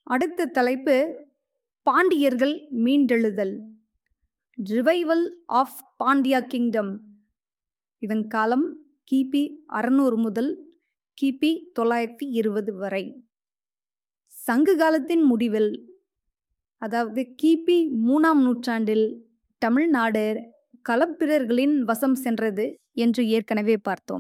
அடுத்த தலைப்பு பாண்டியர்கள் மீண்டெழுதல் ரிவைவல் ஆஃப் பாண்டியா கிங்டம் இதன் காலம் கிபி அறுநூறு முதல் கிபி தொள்ளாயிரத்தி இருபது வரை சங்க காலத்தின் முடிவில் அதாவது கிபி மூணாம் நூற்றாண்டில் தமிழ்நாடு களப்பிரர்களின் வசம் சென்றது என்று ஏற்கனவே பார்த்தோம்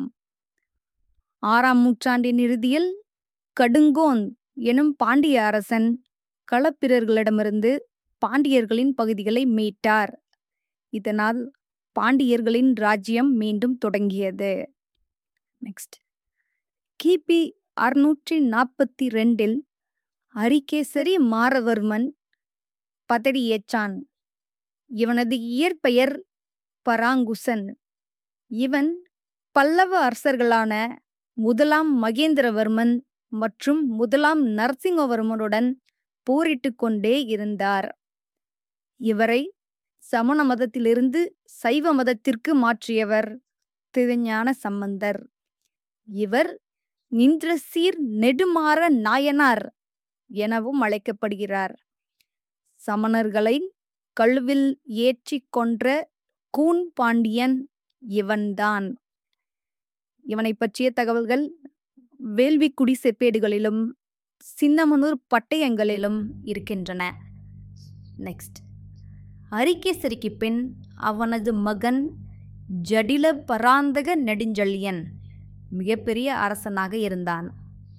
ஆறாம் நூற்றாண்டின் இறுதியில் கடுங்கோன் எனும் பாண்டிய அரசன் களப்பிரர்களிடமிருந்து பாண்டியர்களின் பகுதிகளை மீட்டார் இதனால் பாண்டியர்களின் ராஜ்யம் மீண்டும் தொடங்கியது நெக்ஸ்ட் கிபி அறுநூற்றி நாற்பத்தி ரெண்டில் அரிகேசரி மாரவர்மன் பதவியேற்றான் இவனது இயற்பெயர் பராங்குசன் இவன் பல்லவ அரசர்களான முதலாம் மகேந்திரவர்மன் மற்றும் முதலாம் நரசிங்கவர்மனுடன் போரிட்டு கொண்டே இருந்தார் இவரை சமண மதத்திலிருந்து சைவ மதத்திற்கு மாற்றியவர் திருஞான சம்பந்தர் இவர் நின்றசீர் நெடுமாற நாயனார் எனவும் அழைக்கப்படுகிறார் சமணர்களை கழுவில் ஏற்றி கொன்ற கூன் பாண்டியன் இவன்தான் இவனை பற்றிய தகவல்கள் வேள்விக்குடி செப்பேடுகளிலும் சின்னமனூர் பட்டயங்களிலும் இருக்கின்றன நெக்ஸ்ட் அரிகேசரிக்கு பின் அவனது மகன் ஜடில பராந்தக நெடுஞ்செழியன் மிகப்பெரிய அரசனாக இருந்தான்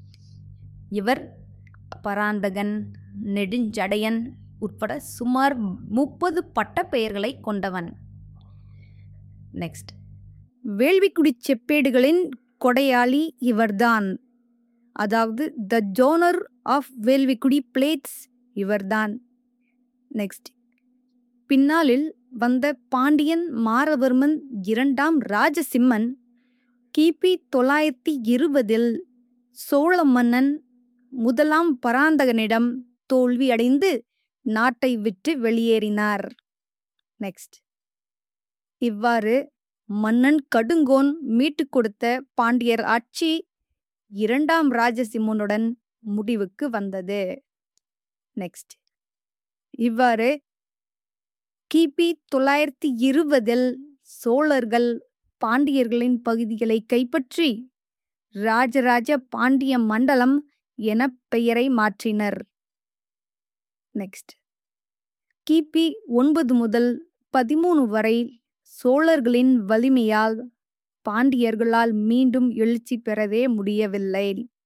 இவர் பராந்தகன் நெடுஞ்சடையன் உட்பட சுமார் முப்பது பட்ட பெயர்களை கொண்டவன் நெக்ஸ்ட் வேள்விக்குடி செப்பேடுகளின் கொடையாளி இவர்தான் அதாவது the donor of Velvikudi plates இவர்தான் நெக்ஸ்ட் பின்னாளில் வந்த பாண்டியன் மாரவர்மன் இரண்டாம் ராஜசிம்மன் கிபி தொள்ளாயிரத்தி இருபதில் சோழ மன்னன் முதலாம் பராந்தகனிடம் தோல்வி அடைந்து நாட்டை விட்டு வெளியேறினார் நெக்ஸ்ட் இவ்வாறு மன்னன் கடுங்கோன் மீட்டு கொடுத்த பாண்டியர் ஆட்சி இரண்டாம் ராஜசிம்மனுடன் முடிவுக்கு வந்தது நெக்ஸ்ட் இவ்வாறு கிபி தொள்ளாயிரத்தி இருபதில் சோழர்கள் பாண்டியர்களின் பகுதிகளை கைப்பற்றி ராஜராஜ பாண்டிய மண்டலம் என பெயரை மாற்றினர் நெக்ஸ்ட் கிபி ஒன்பது முதல் பதிமூணு வரை சோழர்களின் வலிமையால் பாண்டியர்களால் மீண்டும் எழுச்சி பெறவே முடியவில்லை